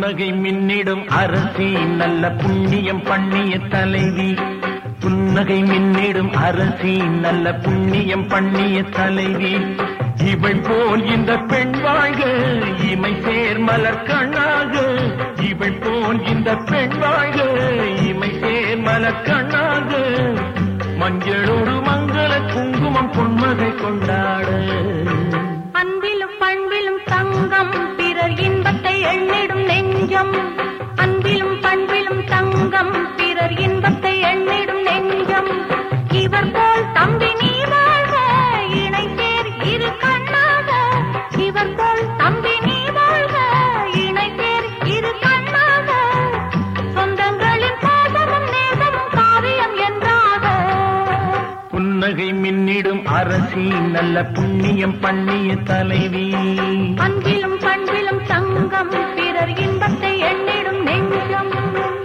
புன்னகை மின்னிடும் அரசி நல்ல புண்ணியம் பண்ணிய தலைவி புன்னகை மின்னிடும் அரசி நல்ல புண்ணியம் பண்ணிய தலைவி இவள் போல் இந்த பெண் வாழ்க இமை சேர் மலர் கண்ணாக இவள் போல் இந்த பெண் வாழ்க இமை சேர் மலர் கண்ணாக மஞ்சளோடு மங்கள குங்குமம் பொன்மகை கொண்டாட அன்பிலும் பண்பிலும் தங்கம் பிறர் இன்பத்தை எண்ணிடும் நெஞ்சம் அன்பிலும் பண்பிலும் தங்கம் பிறர் இன்பத்தை எண்ணிடும் நெஞ்சம் இவர் போல் தம்பி நீ வாழ்க இணை சேர் இரு கண்ணாக இவர் போல் தம்பி நீ வாழ்க இணை சேர் இரு கண்ணாக சொந்தங்களின் பாசமும் நேசமும் காவியம் என்றாக புன்னகை மின்னிடும் அரசி நல்ல புண்ணியம் பண்ணிய தலைவி அன்பிலும் பண்பிலும் தங்கம் பிறர் இன்பத்தை எண்ணிடும் நெஞ்சம்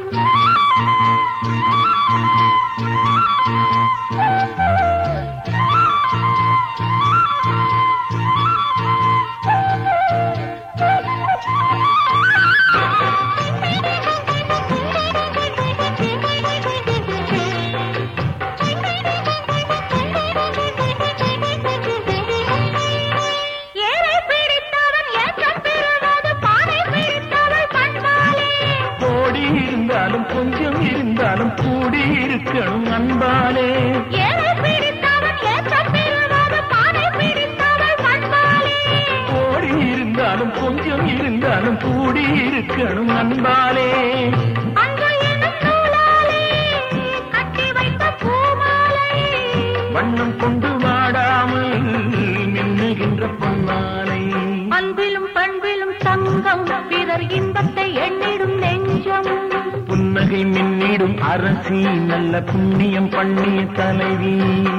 ஏழை பிடித்தவன் ஏற்றம் பெறுவது பானை பிடித்தவள் பண்பாளே கோடி இருந்தாலும் கொஞ்சம் இருந்தாலும் கூடி இருக்கணும் அன்பாலே ஏழை பிடித்தவன் ஏற்றம் பெறுவது பானை பிடித்தவள் பண்பாளே கோடி இருந்தாலும் கொஞ்சம் இருந்தாலும் கூடி இருக்கணும் அன்பாலே அன்று எனும் நூலாலே கட்டி வைத்த பூமாலை வண்ணம் கொண்டு வாடாமல் மின்னுகின்ற பொன்னாலை அன்பிலும் பண்பிலும் தங்கம் பிறர் இன்பத்தை எண்ணிடும் நெஞ்சம் புன்னகை மின்னிடும் அரசி நல்ல புண்ணியம் பண்ணிய தலைவி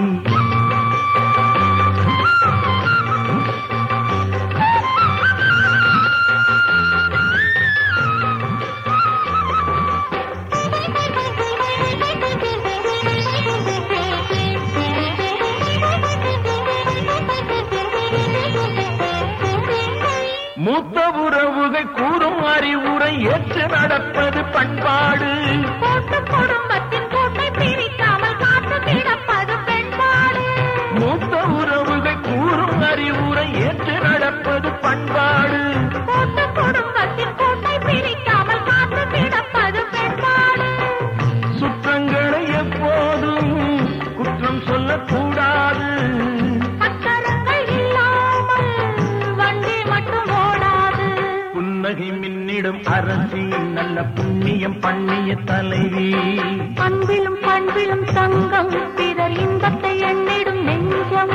மூத்த உறவுகள் கூறும் அறிவுரை ஏற்று நடப்பது பண்பாடு கூட்டு குடும்பத்தின் கூட்டை பிரிக்காமல் காத்து கிடப்பது பெண்பாடு மூத்த உறவுகள் கூறும் அறிவுரை ஏற்று நடப்பது பண்பாடு கூட்டு குடும்பத்தின் கூட்டை பிரிக்காமல் காத்து கிடப்பது பெண்பாடு சுற்றங்களை எப்போதும் குற்றம் சொல்லக்கூடாது சக்கரங்கள் இல்லாமல் வண்டி மட்டும் ஓடாது புன்னகை மின்னிடும் அரசி நல்ல புண்ணியம் பண்ணிய தலைவி அன்பிலும் பண்பிலும் தங்கம் பிறர் இன்பத்தை எண்ணிடும் நெஞ்சம்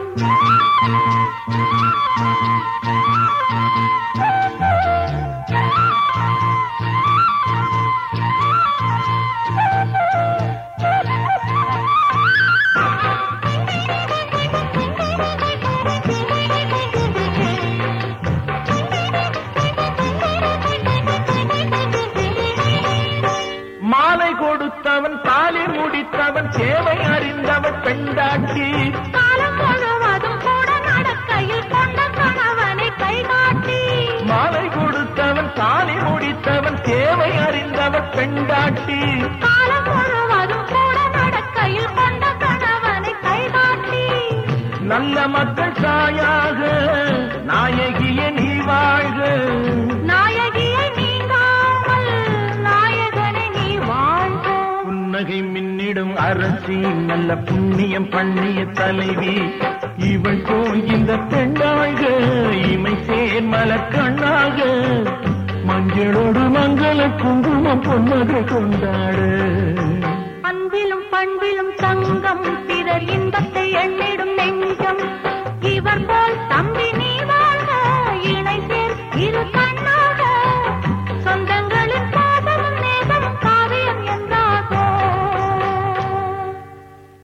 மாலை கொடுத்தவன் தாலி முடித்தவன் சேவை அறிந்தவன் பெண்டாட்டி காலம் முழுவதும் கூட நடக்கையில் கொண்ட கணவனை கை காட்டி மாலை கொடுத்தவன் தாலி முடித்தவன் சேவை அறிந்தவன் பெண்டாட்டி காலம் முழுவதும் கூட நடக்கையில் கொண்ட கணவனை கை காட்டி நல்ல மக்கள் தாயாக நாயகிய நீ வாழ்க நாயகியை நீங்காமல் நாயகனை நீ வாழ்க புன்னகை மின்னிடும் அரசி நல்ல புண்ணியம் பண்ணிய தலைவி இவள் போல் இந்த பெண்ணாழ்க இமை சேர் மலர் கண்ணாக மஞ்சளோடு மங்கள குங்குமம் பொன்மகை கொண்டாடு அன்பிலும் பண்பிலும் தங்கம் பிறர் இன்பத்தை எண்ணிடும் நெஞ்சம் இவர் போல் தம்பி நீ